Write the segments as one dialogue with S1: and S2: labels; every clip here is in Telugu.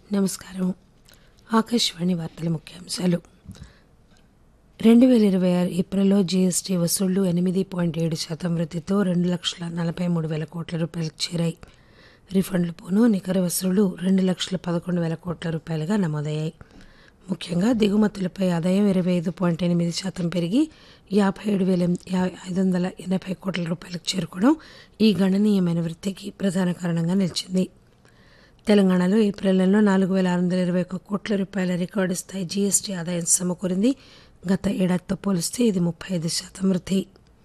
S1: నమస్కారం ఆకాశవాణి వార్తల ముఖ్యాంశాలు రెండు వేల ఇరవై ఆరు ఏప్రిల్లో జీఎస్టీ వసూళ్లు ఎనిమిది పాయింట్ ఏడు శాతం వృద్ధితో రెండు లక్షల నలభై మూడు వేల కోట్ల రూపాయలకు చేరాయి రిఫండ్లు పోను నికర వసూళ్లు రెండు లక్షల పదకొండు వేల కోట్ల రూపాయలుగా నమోదయ్యాయి ముఖ్యంగా దిగుమతులపై ఆదాయం ఇరవై ఐదు పాయింట్ ఎనిమిది శాతం పెరిగి యాభై ఏడు వేల ఐదు వందల ఎనభై కోట్ల రూపాయలకు చేరుకోవడం ఈ గణనీయమైన వృద్ధికి ప్రధాన కారణంగా నిలిచింది తెలంగాణలో ఏప్రిల్ నెలలో నాలుగు వేల ఆరు వందల ఇరవై ఒక్క కోట్ల రూపాయల రికార్డు స్థాయి జీఎస్టీ ఆదాయం సమకూరింది గత ఏడాదితో పోలిస్తే ఇది ముప్పై ఐదు శాతం వృద్ధి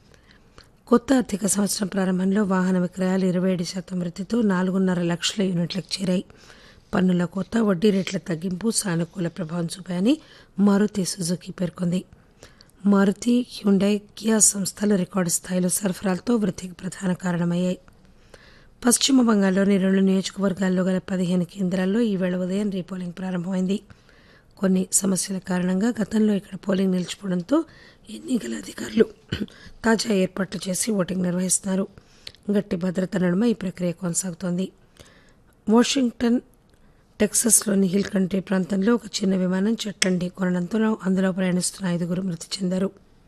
S1: కొత్త ఆర్థిక సంవత్సరం ప్రారంభంలో వాహన విక్రయాలు ఇరవై ఏడు శాతం వృద్ధితో నాలుగున్నర లక్షల యూనిట్లకు చేరాయి పన్నుల కొత్త వడ్డీ రేట్ల తగ్గింపు సానుకూల ప్రభావం చూపాయని మారుతి సుజుకి పేర్కొంది మారుతి హ్యుండై కియా సంస్థలు రికార్డు స్థాయిలో సరఫరాలతో వృద్ధికి ప్రధాన కారణమయ్యాయి పశ్చిమ బంగాల్లోని రెండు నియోజకవర్గాల్లో గల పదిహేను కేంద్రాల్లో ఈవేళ ఉదయం రీపోలింగ్ ప్రారంభమైంది కొన్ని సమస్యల కారణంగా గతంలో ఇక్కడ పోలింగ్ నిలిచిపోవడంతో ఎన్నికల అధికారులు తాజా ఏర్పాట్లు చేసి ఓటింగ్ నిర్వహిస్తున్నారు గట్టి భద్రత నడుమ ఈ ప్రక్రియ కొనసాగుతోంది వాషింగ్టన్ టెక్సస్లోని హిల్ కంట్రీ ప్రాంతంలో ఒక చిన్న విమానం చెట్లను ఢీకొనడంతో అందులో ప్రయాణిస్తున్న ఐదుగురు మృతి చెందారు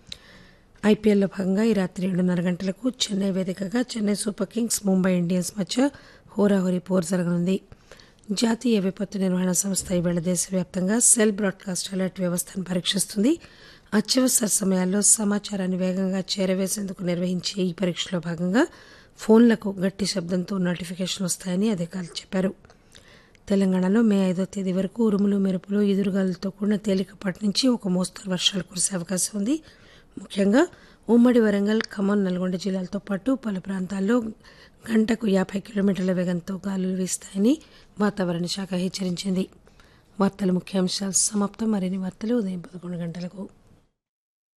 S1: ఐపీఎల్లో భాగంగా ఈ రాత్రి ఏడున్నర గంటలకు చెన్నై వేదికగా Chennai Super Kings Mumbai Indians మధ్య హోరాహోరీ పోరు జరగనుంది జాతీయ విపత్తు నిర్వహణ సంస్థ ఈవేళ దేశవ్యాప్తంగా సెల్ బ్రాడ్కాస్ట్ అలర్ట్ వ్యవస్థను పరీక్షిస్తుంది అత్యవసర సమయాల్లో సమాచారాన్ని వేగంగా చేరవేసేందుకు నిర్వహించే ఈ పరీక్షలో భాగంగా ఫోన్లకు గట్టి శబ్దంతో నోటిఫికేషన్ వస్తాయని అధికారులు చెప్పారు తెలంగాణలో మే ఐదో తేదీ వరకు ఉరుములు మెరుపులు ఎదురుగాలులతో కూడిన తేలికపాటి నుంచి ఒక మోస్తరు వర్షాలు కురిసే అవకాశం ఉంది ముఖ్యంగా ఉమ్మడి వరంగల్ ఖమ్మం నల్గొండ జిల్లాలతో పాటు పలు ప్రాంతాల్లో గంటకు యాభై కిలోమీటర్ల వేగంతో గాలులు వీస్తాయని వాతావరణ శాఖ హెచ్చరించింది వార్తల ముఖ్యాంశాలు సమాప్తం మరిన్ని వార్తలు ఉదయం పదకొండు గంటలకు